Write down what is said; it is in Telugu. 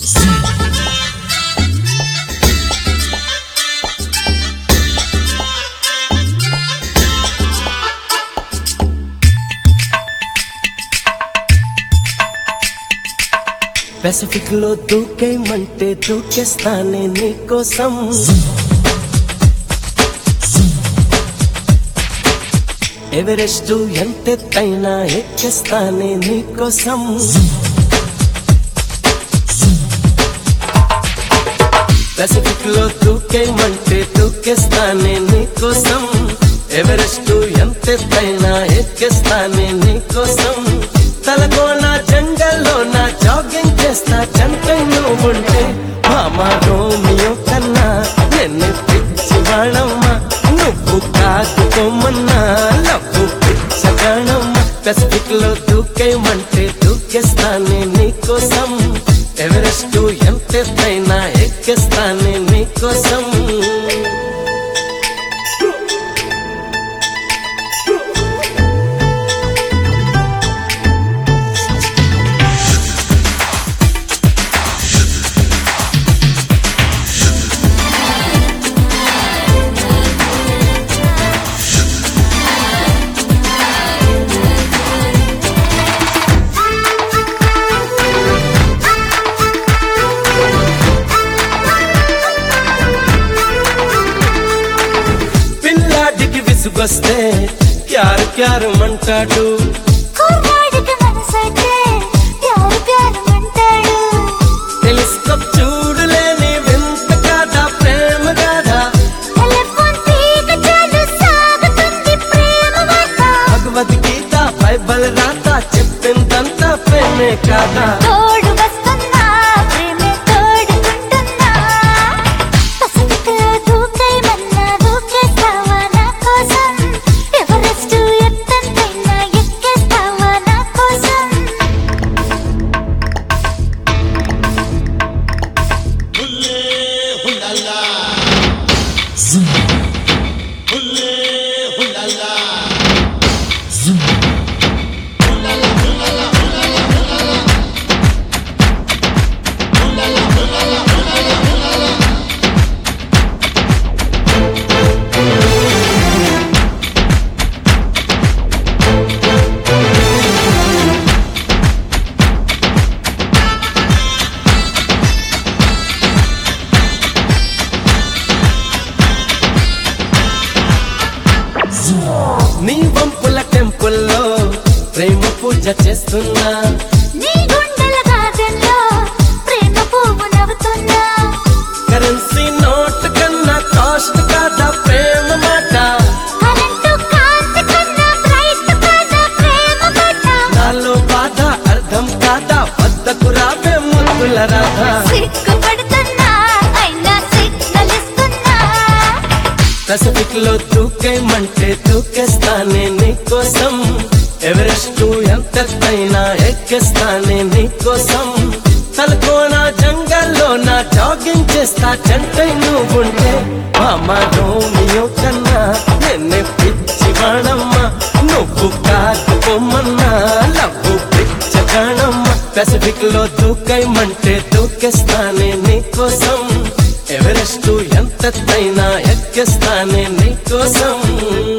పెసిఫిక్ లో దూకేయమంటే దూకేస్తానే నీకోసం ఎవరెస్ట్ ఎంతెత్తైనా ఎక్కేస్తానే నీకోసం పెసిఫిక్ లో దూకేయమంటే దూకేస్తానే నీకోసం ఎవరెస్ట్ ఎంతెత్తైనా ఎక్కేస్తానే నీకోసం తలకోన జంగల్లో నా జాగింగ్ చేస్తా చంటై నువ్వుంటే మామా రోమియో కన్నా నిన్ను పిచ్చి వాడమ్మా నువ్వు కాదుకోమన్నా లవ్వు పిచ్చగాడమ్మా పెసిఫిక్ లో దూకేయమంటే దూకేస్తానే నీకోసం ఎవరెస్ట్ ఎంతెత్తైనా ఎక్కేస్తానే నీకోసం పిల్లాడికి విసుగొస్తే క్యారు క్యారు అంటాడు కుర్రాడికి మనసైతే ప్యారు ప్యారు అంటాడు టెలిస్కోప్ చూడలేని వింత కాదా ప్రేమ కాదా టెలిఫోన్ తీగ చాలు సాగుతుంది ప్రేమ వార్త భగవద్గీత బైబల్ రాత చెప్పిందంతా ప్రేమే కాదా తోడు వస్తున్నా ప్రేమే తోడుకుంటున్నా పసిపికలో దూకేయమన్నా దూకేస్తావా నా కోసం ఎవరెస్ట్ ఎత్తంతైనా ఎక్కేస్తావా నా కోసం నీ వంపుల టెంపుల్లో ప్రేమ పూజ చేస్తున్నా నీ గుండెల గాజల్లో ప్రేమ పువ్వు నవ్వుతున్నా కరెన్సీ నోట్ కన్నా కాస్ట్ కాదా ప్రేమ మాట కరెంటు కాంతి కన్నా బ్రైట్ కాదా ప్రేమ మాట నాలో బాధ అర్థం కాదా వద్దకు రావే ముద్దుల రాధా సిగ్గుపడుతున్నా అయినా సిగ్నల్ ఇస్తున్నా పసిఫిక్ లో దూకేయమంటే దూకేస్తానే నీకోసం ఎవరెస్ట్ ఎంతైనా ఎక్కేస్తానే నీకోసం తలకోన జంగల్లో నా జాగింగ్ చేస్తా చంటై నువ్వుంటే మామ రోమియో కన్నా నిన్నే పిచ్చి వాడమ్మా నువ్వు కాదుకోమన్నా లవ్వు పిచ్చగాడమ్మా పెసిఫిక్ లో దూకేయమంటే దూకేస్తానే నీకోసం ఎవరెస్ట్ ఎంతైనా ఎక్కేస్తానే నీకోసం